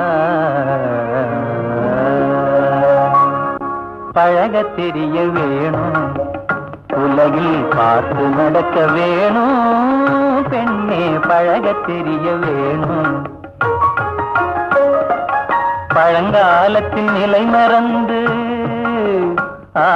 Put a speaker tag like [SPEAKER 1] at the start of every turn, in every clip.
[SPEAKER 1] பழகத் தெரிய வேணும் உலகில் பார்த்து நடக்க வேணும் பெண்ணே பழகத் தெரிய வேணும் பழங்காலத்தின் நிலை மறந்து ஆ,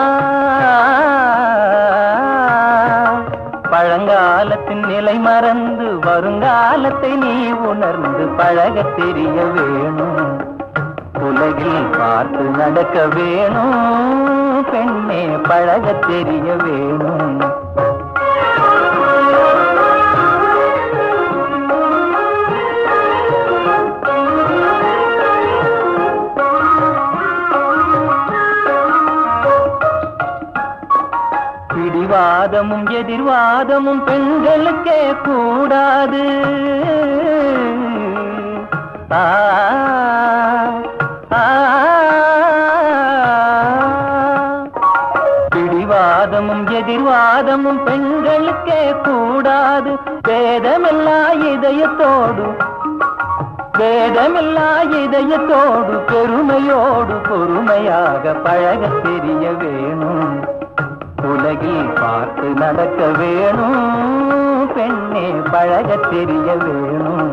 [SPEAKER 1] பழங்காலத்தின் நிலை மறந்து வருங்காலத்தை நீ உணர்ந்து பழகத் தெரிய வேணும் உலகில் பார்த்து நடக்க வேணும் பெண்ணே பழகத் தெரிய வேணும் பிடிவாதமும் எதிர்வாதமும் பெண்களுக்கே கூடாது ஆ, ஆ, பிடிவாதமும் எதிர்வாதமும் பெண்களுக்கே கூடாது வேதமில்லா இதயத்தோடு வேதமில்லா இதயத்தோடு பெருமையோடு பொறுமையாக பழகத் தெரிய வேணும் உலகில் பார்த்து நடக்க வேணும் பெண்ணே பழகத் தெரிய வேணும்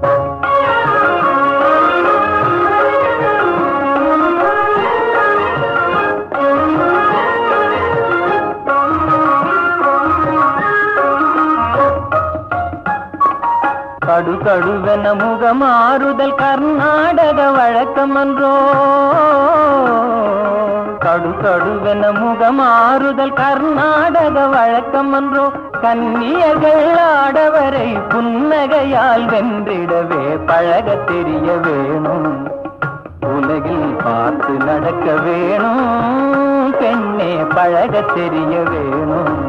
[SPEAKER 1] கடு கடுவென முகமாறுதல் கர்நாடக வழக்கமன்றோ கடு கடுவென முகமாறுதல் கர்நாடக வழக்கமன்றோ கன்னியர்கள் ஆடவரை புன்னகையால் வென்றிடவே பழகத் தெரிய வேணும் உலகில் பார்த்து நடக்க வேணும் பெண்ணே பழகத் தெரிய வேணும்